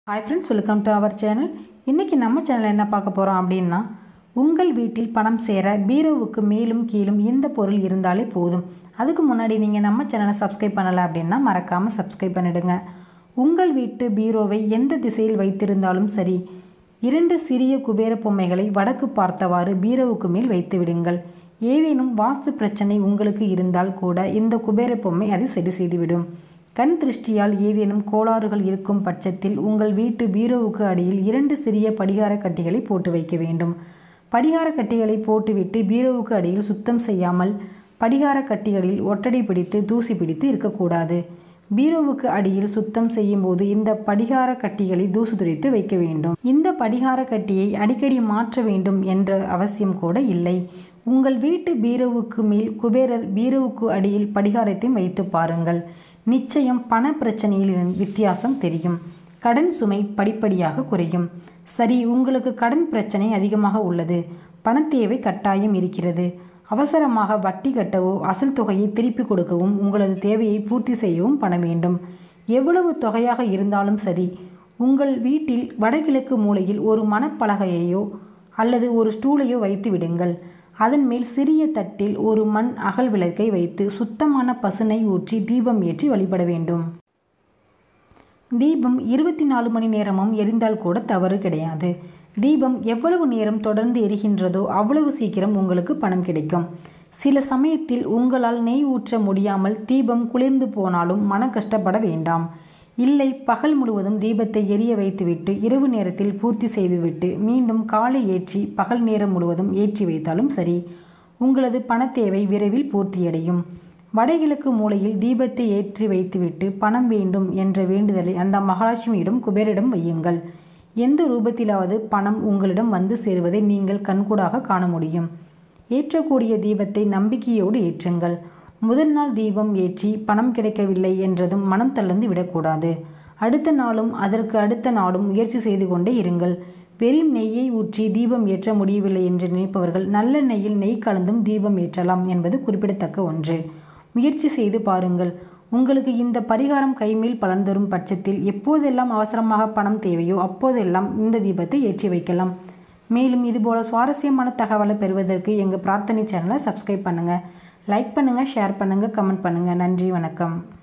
hi friends welcome to our channel இன்றைக்கி நம்ம channel என்ன பார்க்க போகிறோம் அப்படின்னா உங்கள் வீட்டில் பணம் சேர பீரோவுக்கு மேலும் கீழும் இந்த பொருள் இருந்தாலே போதும் அதுக்கு முன்னாடி நீங்கள் நம்ம சேனலை சப்ஸ்கிரைப் பண்ணலை அப்படின்னா மறக்காமல் சப்ஸ்கிரைப் பண்ணிடுங்க உங்கள் வீட்டு பீரோவை எந்த திசையில் வைத்திருந்தாலும் சரி இரண்டு சிறிய குபேர பொம்மைகளை வடக்கு பார்த்தவாறு பீரோவுக்கு மேல் வைத்து விடுங்கள் ஏதேனும் வாஸ்து பிரச்சனை உங்களுக்கு இருந்தால் கூட இந்த குபேர பொம்மை அதை சரி செய்துவிடும் கண் திருஷ்டியால் ஏதேனும் கோளாறுகள் இருக்கும் பட்சத்தில் உங்கள் வீட்டு பீரோவுக்கு அடியில் இரண்டு சிறிய படிகார கட்டிகளை போட்டு வைக்க வேண்டும் படிகார கட்டிகளை போட்டுவிட்டு பீரோவுக்கு அடியில் சுத்தம் செய்யாமல் படிகார கட்டிகளில் ஒட்டடை பிடித்து தூசி பிடித்து இருக்கக்கூடாது பீரோவுக்கு அடியில் சுத்தம் செய்யும் போது இந்த படிகார கட்டிகளை தூசு துடைத்து வைக்க வேண்டும் இந்த படிகார கட்டியை அடிக்கடி மாற்ற வேண்டும் என்ற அவசியம் கூட இல்லை உங்கள் வீட்டு பீரோவுக்கு மேல் குபேரர் பீரோவுக்கு அடியில் படிகாரத்தையும் வைத்து பாருங்கள் நிச்சயம் பண பிரச்சனையில் இருந்து வித்தியாசம் தெரியும் கடன் சுமை படிப்படியாக குறையும் சரி உங்களுக்கு கடன் பிரச்சனை அதிகமாக உள்ளது பணத்தேவை கட்டாயம் இருக்கிறது அவசரமாக வட்டி கட்டவோ அசல் தொகையை திருப்பி கொடுக்கவும் உங்களது தேவையை பூர்த்தி செய்யவும் பணம் வேண்டும் எவ்வளவு தொகையாக இருந்தாலும் சரி உங்கள் வீட்டில் வடகிழக்கு மூலையில் ஒரு மணப்பலகையையோ அல்லது ஒரு ஸ்டூலையோ வைத்து விடுங்கள் அதன் மேல் சிறிய தட்டில் ஒரு மண் அகல் விளக்கை வைத்து சுத்தமான பசுனை ஊற்றி தீபம் ஏற்றி வழிபட வேண்டும் தீபம் இருபத்தி நாலு மணி நேரமும் எரிந்தால் கூட தவறு கிடையாது தீபம் எவ்வளவு நேரம் தொடர்ந்து எரிகின்றதோ அவ்வளவு சீக்கிரம் உங்களுக்கு பணம் கிடைக்கும் சில சமயத்தில் உங்களால் நெய் ஊற்ற முடியாமல் தீபம் குளிர்ந்து போனாலும் மன கஷ்டப்பட வேண்டாம் இல்லை பகல் முழுவதும் தீபத்தை எரிய வைத்துவிட்டு இரவு நேரத்தில் பூர்த்தி செய்துவிட்டு மீண்டும் காலை ஏற்றி பகல் நேரம் முழுவதும் ஏற்றி வைத்தாலும் சரி உங்களது பணத்தேவை விரைவில் பூர்த்தியடையும் வடகிழக்கு மூலையில் தீபத்தை ஏற்றி வைத்துவிட்டு பணம் வேண்டும் என்ற வேண்டுதலை அந்த மகாலட்சுமியிடம் குபேரிடம் வையுங்கள் எந்த ரூபத்திலாவது பணம் உங்களிடம் வந்து சேருவதை நீங்கள் கண்கூடாக காண முடியும் ஏற்றக்கூடிய தீபத்தை நம்பிக்கையோடு ஏற்றுங்கள் முதல் நாள் தீபம் ஏற்றி பணம் கிடைக்கவில்லை என்றதும் மனம் தளர்ந்து விடக்கூடாது அடுத்த நாளும் அதற்கு அடுத்த நாளும் முயற்சி செய்து கொண்டே இருங்கள் வெறும் நெய்யை ஊற்றி தீபம் ஏற்ற முடியவில்லை என்று நினைப்பவர்கள் நல்ல நெய்யில் நெய் கலந்தும் தீபம் ஏற்றலாம் என்பது குறிப்பிடத்தக்க ஒன்று முயற்சி செய்து பாருங்கள் உங்களுக்கு இந்த பரிகாரம் கைமேல் பலன் தரும் பட்சத்தில் எப்போதெல்லாம் அவசரமாக பணம் தேவையோ அப்போதெல்லாம் இந்த தீபத்தை ஏற்றி வைக்கலாம் மேலும் இதுபோல சுவாரஸ்யமான தகவலை பெறுவதற்கு எங்கள் பிரார்த்தனை சேனலை சப்ஸ்கிரைப் பண்ணுங்கள் லைக் பண்ணுங்கள் ஷேர் பண்ணுங்கள் கமெண்ட் பண்ணுங்கள் நன்றி வணக்கம்